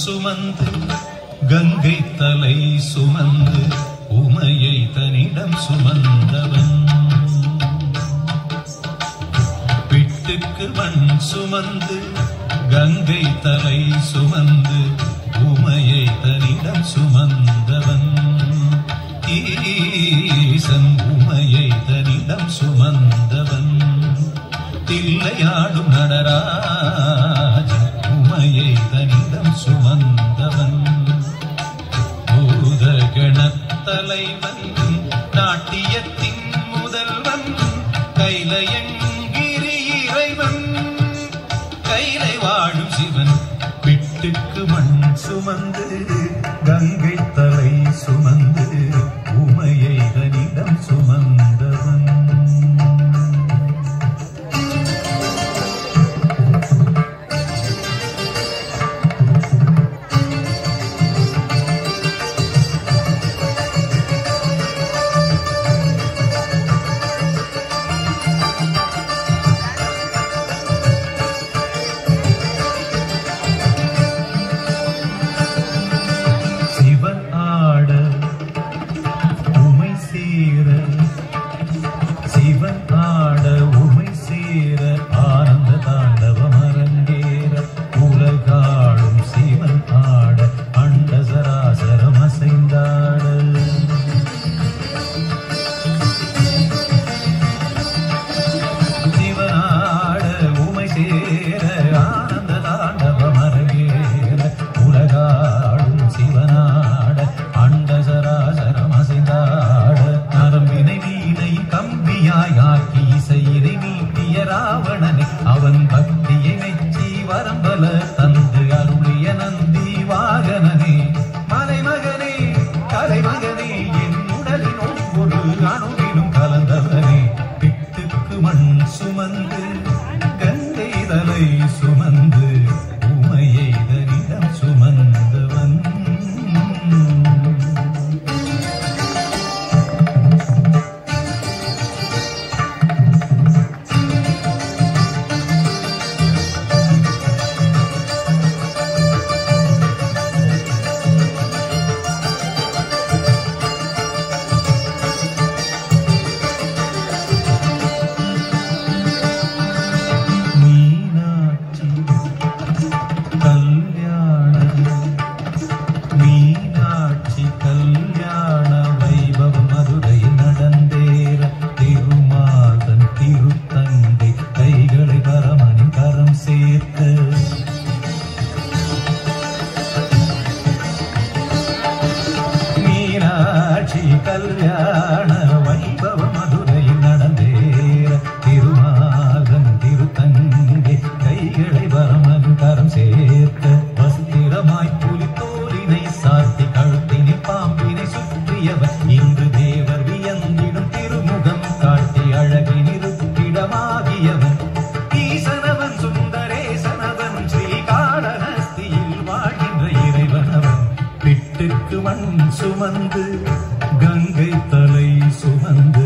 சுமந்து கங்கை தலை சுமந்து உமையை தன்னிடம் சுமந்தவன் பிட்டுக்கு மண் சுமந்து கங்கை தலை சுமந்து உமையை தன்னிடம் சுமந்தவன் ஈசன் உமையை தன்னிடம் சுமந்தவன் தில்லையாடும் நடராஜன் உமையை தன்னிடம் சுமந்தவன் பூதகணத்தலைவன் நாட்டியத்தின் முதல்வன் கைலையங்கிரி இறைவன் கைலை வாழும் சிவன் பிட்டுக்கு மண் சுமந்து கங்கை தலை சுமந்து உமையை தனிடம் சுமந்தவன் சிவன் ஆட உமை சேர சிவன் ஆட உமை சேர ஆனந்த தாண்டவம் அரங்கேற உலகாடும் சிவன் ஆட அண்ட சராசரம் அசைந்தாட சிவனாட உமை சேர ஆனந்த தாண்டவம் அரங்கேற உலகாடும் சிவனாட அண்ட சராசரம் அசைந்தாட நரம்பினை வீணை கம்பியாய் ஆக்கி இசையினை மீட்டிய ராவணனை அவன் பக்தியை மெச்சி வரம்பல தந்து அருளிய நந்தி வாகனனே மலைமகனே கலைமகனே என் உடலின் ஒவ்வொரு அணுவிலும் கலந்தவனே பிட்டுக்கு மண் சுமந்து கங்கை தலை சுமந்து உமையை தனிடம் சுமந்தவன் மீனாட்சி கல்யாண மீனாட்சி கல்யாண வைபவ மதுரை நடந்தேற திருமாதன் திருத்தங்கை கைகளை பரமனின் கரம் சேர்க்க மீனாட்சி கல்யாண வைபவ மதுரை நடந்தேற திருமாகன் திருத்தங்கை கைகளை வரமன் கரம் சேர்க்க வஸ்திரமாய் புலித்தோலினை சாத்தி கழுத்தினை பாம்பினை சுற்றியவர் இன்று தேவர் வியந்திடும் திருமுகம் காட்டி அழகை நிறுத்திடமாகியவன் ஈசனவன் சுந்தரேசனவன் ஸ்ரீகாளஹஸ்தியில் வாழ்கின்ற இறைவனவன் பிட்டுக்கு மண் சுமந்து கங்கை தலை சுமந்து